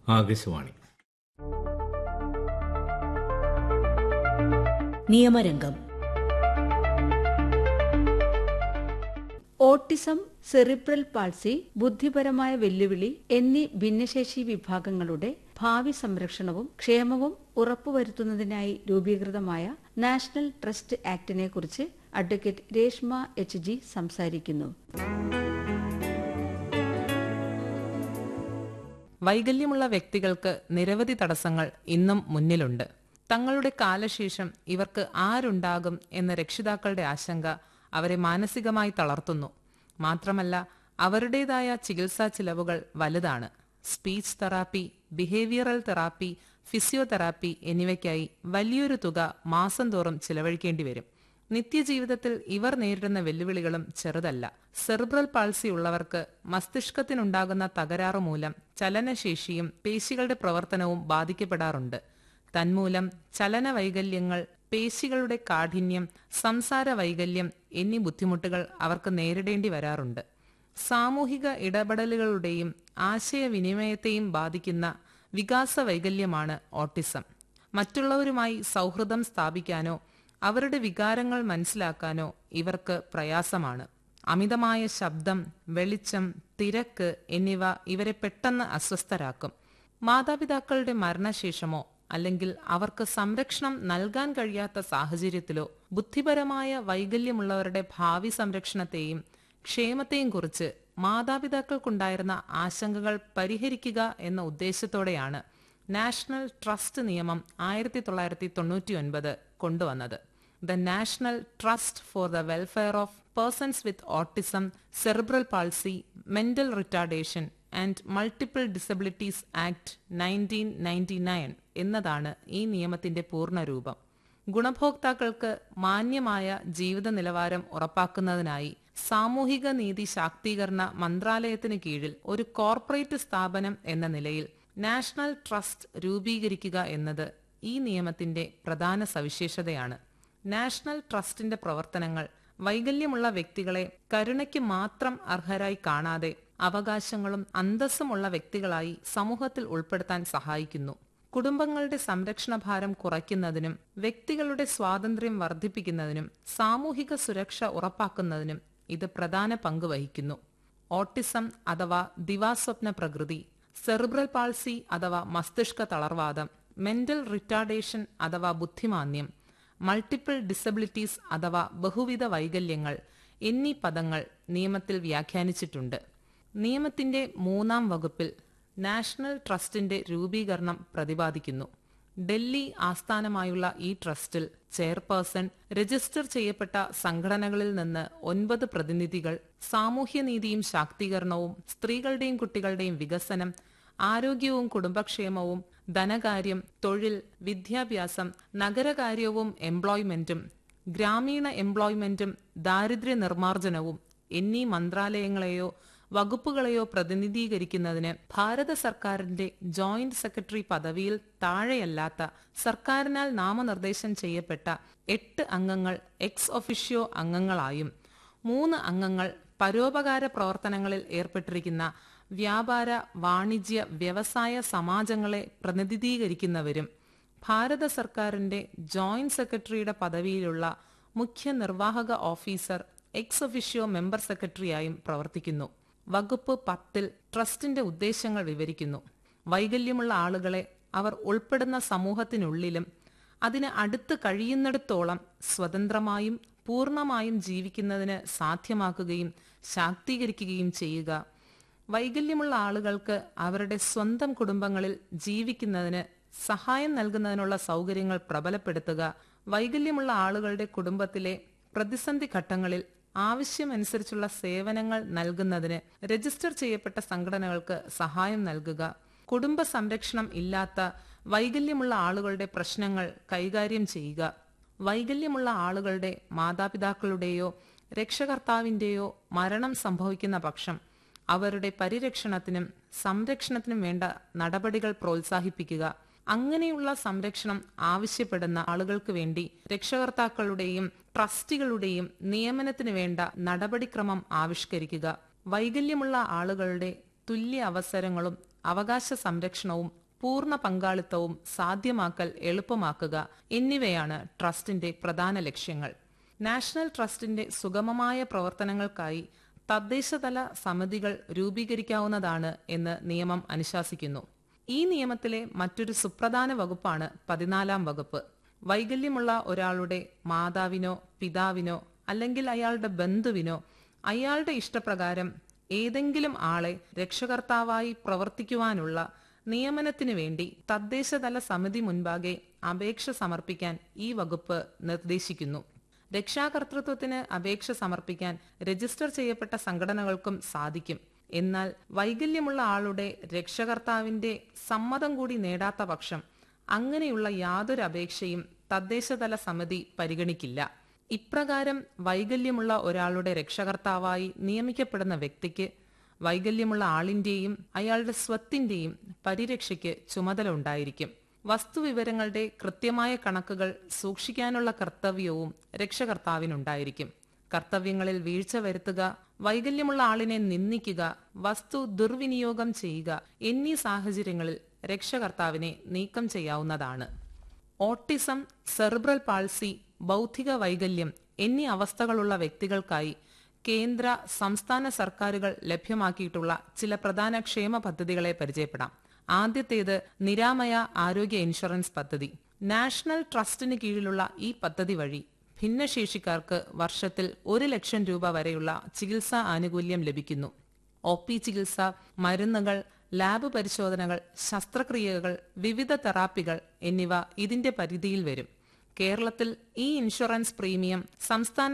ആകാശവാണി നിയമരംഗം autism cerebral palsy ബുദ്ധിപരമായ വെല്ലുവിളി എന്നീ ഭിന്നശേഷി വിഭാഗങ്ങളുടെ ഭാവി സംരക്ഷണവും ക്ഷേമവും ഉറപ്പുവരുത്തുന്നതിനായി രൂപീകൃതമായ നാഷണൽ ട്രസ്റ്റ് ആക്ടിനെ കുറിച്ച് അഡ്വക്കേറ്റ് രേഷ്മ എച്ച് ജി സംസാരിക്കുന്നു വൈകല്യമുള്ള വ്യക്തികൾക്ക് നിരവധി തടസ്സങ്ങൾ ഇന്നും മുന്നിലുണ്ട് തങ്ങളുടെ കാലശേഷം ഇവർക്ക് ആരുണ്ടാകും എന്ന രക്ഷിതാക്കളുടെ ആശങ്ക അവരെ മാനസികമായി തളർത്തുന്നു മാത്രമല്ല അവരുടേതായ ചികിത്സാ ചിലവുകൾ വലുതാണ് speech therapy behavioural therapy physiotherapy എന്നിവയ്ക്കായി വലിയൊരു തുക മാസം തോറും ചിലവഴിക്കേണ്ടി വരും നിത്യജീവിതത്തിൽ ഇവർ നേരിടുന്ന വെല്ലുവിളികളും ചെറുതല്ല സെറിബ്രൽ പാൾസി ഉള്ളവർക്ക് മസ്തിഷ്കത്തിനുണ്ടാകുന്ന തകരാറ് മൂലം ചലനശേഷിയും പേശികളുടെ പ്രവർത്തനവും ബാധിക്കപ്പെടാറുണ്ട് തന്മൂലം ചലന വൈകല്യങ്ങൾ പേശികളുടെ കാഠിന്യം സംസാര വൈകല്യം എന്നീ ബുദ്ധിമുട്ടുകൾ അവർക്ക് നേരിടേണ്ടി വരാറുണ്ട് സാമൂഹിക ഇടപെടലുകളുടെയും ആശയവിനിമയത്തെയും ബാധിക്കുന്ന വികാസ വൈകല്യമാണ് ഓട്ടിസം മറ്റുള്ളവരുമായി സൗഹൃദം സ്ഥാപിക്കാനോ അവരുടെ വികാരങ്ങൾ മനസ്സിലാക്കാനോ ഇവർക്ക് പ്രയാസമാണ് അമിതമായ ശബ്ദം വെളിച്ചം തിരക്ക് എന്നിവ ഇവരെ പെട്ടെന്ന് അസ്വസ്ഥരാക്കും മാതാപിതാക്കളുടെ മരണശേഷമോ അല്ലെങ്കിൽ അവർക്ക് സംരക്ഷണം നൽകാൻ കഴിയാത്ത സാഹചര്യത്തിലോ ബുദ്ധിപരമായ വൈകല്യമുള്ളവരുടെ ഭാവി സംരക്ഷണത്തെയും ക്ഷേമത്തെയും കുറിച്ച് മാതാപിതാക്കൾക്കുണ്ടായിരുന്ന ആശങ്കകൾ പരിഹരിക്കുക എന്ന ഉദ്ദേശത്തോടെയാണ് നാഷണൽ ട്രസ്റ്റ് നിയമം ആയിരത്തി തൊള്ളായിരത്തി തൊണ്ണൂറ്റി ഒൻപത് കൊണ്ടുവന്നത് the national trust for the welfare of persons with autism cerebral palsy mental retardation and multiple disabilities act nineteen ninety nine എന്നതാണ് ഈ നിയമത്തിന്റെ പൂർണ്ണരൂപം ഗുണഭോക്താക്കൾക്ക് മാന്യമായ ജീവിത നിലവാരം ഉറപ്പാക്കുന്നതിനായി സാമൂഹിക നീതി ശാക്തീകരണ മന്ത്രാലയത്തിന് കീഴിൽ ഒരു കോർപ്പറേറ്റ് സ്ഥാപനം എന്ന നിലയിൽ നാഷണൽ ട്രസ്റ്റ് രൂപീകരിക്കുക എന്നത് ഈ നിയമത്തിന്റെ പ്രധാന സവിശേഷതയാണ് നാഷണൽ ട്രസ്റ്റിന്റെ പ്രവർത്തനങ്ങൾ വൈകല്യമുള്ള വ്യക്തികളെ കരുണയ്ക്ക് മാത്രം അർഹരായി കാണാതെ അവകാശങ്ങളും അന്തസ്സുമുള്ള വ്യക്തികളായി സമൂഹത്തിൽ ഉൾപ്പെടുത്താൻ സഹായിക്കുന്നു കുടുംബങ്ങളുടെ സംരക്ഷണ ഭാരം കുറയ്ക്കുന്നതിനും വ്യക്തികളുടെ സ്വാതന്ത്ര്യം വർദ്ധിപ്പിക്കുന്നതിനും സാമൂഹിക സുരക്ഷ ഉറപ്പാക്കുന്നതിനും ഇത് പ്രധാന പങ്ക് വഹിക്കുന്നു ഓട്ടിസം അഥവാ ദിവാസ്വപ്ന പ്രകൃതി സെറിബ്രൽ പാൾസി അഥവാ മസ്തിഷ്ക തളർവാദം മെന്റൽ റിട്ടാർഡേഷൻ അഥവാ ബുദ്ധിമാന്യം മൾട്ടിപ്പിൾ ഡിസബിലിറ്റീസ് അഥവാ ബഹുവിധ വൈകല്യങ്ങൾ എന്നീ പദങ്ങൾ നിയമത്തിൽ വ്യാഖ്യാനിച്ചിട്ടുണ്ട് നിയമത്തിന്റെ മൂന്നാം വകുപ്പിൽ നാഷണൽ ട്രസ്റ്റിന്റെ രൂപീകരണം പ്രതിപാദിക്കുന്നു ഡൽഹി ആസ്ഥാനമായുള്ള ഈ ട്രസ്റ്റിൽ ചെയർപേഴ്സൺ രജിസ്റ്റർ ചെയ്യപ്പെട്ട സംഘടനകളിൽ നിന്ന് ഒൻപത് പ്രതിനിധികൾ സാമൂഹ്യനീതിയും ശാക്തീകരണവും സ്ത്രീകളുടെയും കുട്ടികളുടെയും വികസനം ആരോഗ്യവും കുടുംബക്ഷേമവും ധനകാര്യം തൊഴിൽ വിദ്യാഭ്യാസം നഗരകാര്യവും എംപ്ലോയ്മെന്റും ഗ്രാമീണ എംപ്ലോയ്മെന്റും ദാരിദ്ര്യ നിർമ്മാർജ്ജനവും എന്നീ മന്ത്രാലയങ്ങളെയോ വകുപ്പുകളെയോ പ്രതിനിധീകരിക്കുന്നതിന് ഭാരത സർക്കാരിന്റെ ജോയിന്റ് സെക്രട്ടറി പദവിയിൽ താഴെയല്ലാത്ത സർക്കാരിനാൽ നാമനിർദ്ദേശം ചെയ്യപ്പെട്ട എട്ട് അംഗങ്ങൾ എക്സ് ഒഫിഷ്യോ അംഗങ്ങളായും മൂന്ന് അംഗങ്ങൾ പരോപകാര പ്രവർത്തനങ്ങളിൽ ഏർപ്പെട്ടിരിക്കുന്ന വ്യാപാര വാണിജ്യ വ്യവസായ സമാജങ്ങളെ പ്രതിനിധീകരിക്കുന്നവരും ഭാരത സർക്കാരിന്റെ ജോയിന്റ് സെക്രട്ടറിയുടെ പദവിയിലുള്ള മുഖ്യ നിർവാഹക ഓഫീസർ എക്സ് ഒഫിഷ്യോ മെമ്പർ സെക്രട്ടറിയായും പ്രവർത്തിക്കുന്നു വകുപ്പ് പത്തിൽ ട്രസ്റ്റിന്റെ ഉദ്ദേശങ്ങൾ വിവരിക്കുന്നു വൈകല്യമുള്ള ആളുകളെ അവർ ഉൾപ്പെടുന്ന സമൂഹത്തിനുള്ളിലും അതിന് അടുത്ത് കഴിയുന്നിടത്തോളം സ്വതന്ത്രമായും പൂർണ്ണമായും ജീവിക്കുന്നതിന് സാധ്യമാക്കുകയും ശാക്തീകരിക്കുകയും ചെയ്യുക വൈകല്യമുള്ള ആളുകൾക്ക് അവരുടെ സ്വന്തം കുടുംബങ്ങളിൽ ജീവിക്കുന്നതിന് സഹായം നൽകുന്നതിനുള്ള സൗകര്യങ്ങൾ പ്രബലപ്പെടുത്തുക വൈകല്യമുള്ള ആളുകളുടെ കുടുംബത്തിലെ പ്രതിസന്ധി ഘട്ടങ്ങളിൽ ആവശ്യമനുസരിച്ചുള്ള സേവനങ്ങൾ നൽകുന്നതിന് രജിസ്റ്റർ ചെയ്യപ്പെട്ട സംഘടനകൾക്ക് സഹായം നൽകുക കുടുംബ സംരക്ഷണം ഇല്ലാത്ത വൈകല്യമുള്ള ആളുകളുടെ പ്രശ്നങ്ങൾ കൈകാര്യം ചെയ്യുക വൈകല്യമുള്ള ആളുകളുടെ മാതാപിതാക്കളുടെയോ രക്ഷകർത്താവിന്റെയോ മരണം സംഭവിക്കുന്ന പക്ഷം അവരുടെ പരിരക്ഷണത്തിനും സംരക്ഷണത്തിനും വേണ്ട നടപടികൾ പ്രോത്സാഹിപ്പിക്കുക അങ്ങനെയുള്ള സംരക്ഷണം ആവശ്യപ്പെടുന്ന ആളുകൾക്ക് വേണ്ടി രക്ഷകർത്താക്കളുടെയും ട്രസ്റ്റികളുടെയും നിയമനത്തിന് വേണ്ട നടപടിക്രമം ആവിഷ്കരിക്കുക വൈകല്യമുള്ള ആളുകളുടെ തുല്യ അവസരങ്ങളും അവകാശ സംരക്ഷണവും പൂർണ്ണ പങ്കാളിത്തവും സാധ്യമാക്കൽ എളുപ്പമാക്കുക എന്നിവയാണ് ട്രസ്റ്റിന്റെ പ്രധാന ലക്ഷ്യങ്ങൾ നാഷണൽ ട്രസ്റ്റിന്റെ സുഗമമായ പ്രവർത്തനങ്ങൾക്കായി തദ്ദേശതല സമിതികൾ രൂപീകരിക്കാവുന്നതാണ് എന്ന് നിയമം അനുശാസിക്കുന്നു ഈ നിയമത്തിലെ മറ്റൊരു സുപ്രധാന വകുപ്പാണ് പതിനാലാം വകുപ്പ് വൈകല്യമുള്ള ഒരാളുടെ മാതാവിനോ പിതാവിനോ അല്ലെങ്കിൽ അയാളുടെ ബന്ധുവിനോ അയാളുടെ ഇഷ്ടപ്രകാരം ഏതെങ്കിലും ആളെ രക്ഷകർത്താവായി പ്രവർത്തിക്കുവാനുള്ള നിയമനത്തിനു വേണ്ടി തദ്ദേശതല സമിതി മുൻപാകെ അപേക്ഷ സമർപ്പിക്കാൻ ഈ വകുപ്പ് നിർദ്ദേശിക്കുന്നു രക്ഷാകർതൃത്വത്തിന് അപേക്ഷ സമർപ്പിക്കാൻ രജിസ്റ്റർ ചെയ്യപ്പെട്ട സംഘടനകൾക്കും സാധിക്കും എന്നാൽ വൈകല്യമുള്ള ആളുടെ രക്ഷകർത്താവിന്റെ സമ്മതം കൂടി നേടാത്ത പക്ഷം അങ്ങനെയുള്ള യാതൊരു അപേക്ഷയും തദ്ദേശതല സമിതി പരിഗണിക്കില്ല ഇപ്രകാരം വൈകല്യമുള്ള ഒരാളുടെ രക്ഷകർത്താവായി നിയമിക്കപ്പെടുന്ന വ്യക്തിക്ക് വൈകല്യമുള്ള ആളിന്റെയും അയാളുടെ സ്വത്തിന്റെയും പരിരക്ഷയ്ക്ക് ചുമതല ഉണ്ടായിരിക്കും വസ്തുവിവരങ്ങളുടെ കൃത്യമായ കണക്കുകൾ സൂക്ഷിക്കാനുള്ള കർത്തവ്യവും രക്ഷകർത്താവിനുണ്ടായിരിക്കും കർത്തവ്യങ്ങളിൽ വീഴ്ച വരുത്തുക വൈകല്യമുള്ള ആളിനെ നിന്ദിക്കുക വസ്തു ദുർവിനിയോഗം ചെയ്യുക എന്നീ സാഹചര്യങ്ങളിൽ രക്ഷകർത്താവിനെ നീക്കം ചെയ്യാവുന്നതാണ് ഓട്ടിസം സെറിബ്രൽ പാൾസി ബൗദ്ധിക വൈകല്യം എന്നീ അവസ്ഥകളുള്ള വ്യക്തികൾക്കായി കേന്ദ്ര സംസ്ഥാന സർക്കാരുകൾ ലഭ്യമാക്കിയിട്ടുള്ള ചില പ്രധാന ക്ഷേമ പദ്ധതികളെ പരിചയപ്പെടാം ആദ്യത്തേത് നിരാമയ ആരോഗ്യ ഇൻഷുറൻസ് പദ്ധതി നാഷണൽ ട്രസ്റ്റിന് കീഴിലുള്ള ഈ പദ്ധതി വഴി ഭിന്നശേഷിക്കാർക്ക് വർഷത്തിൽ ഒരു ലക്ഷം രൂപ വരെയുള്ള ചികിത്സാ ആനുകൂല്യം ലഭിക്കുന്നു ഒ പി ചികിത്സ മരുന്നുകൾ ലാബ് പരിശോധനകൾ ശസ്ത്രക്രിയകൾ വിവിധ തെറാപ്പികൾ എന്നിവ ഇതിന്റെ പരിധിയിൽ വരും കേരളത്തിൽ ഈ ഇൻഷുറൻസ് പ്രീമിയം സംസ്ഥാന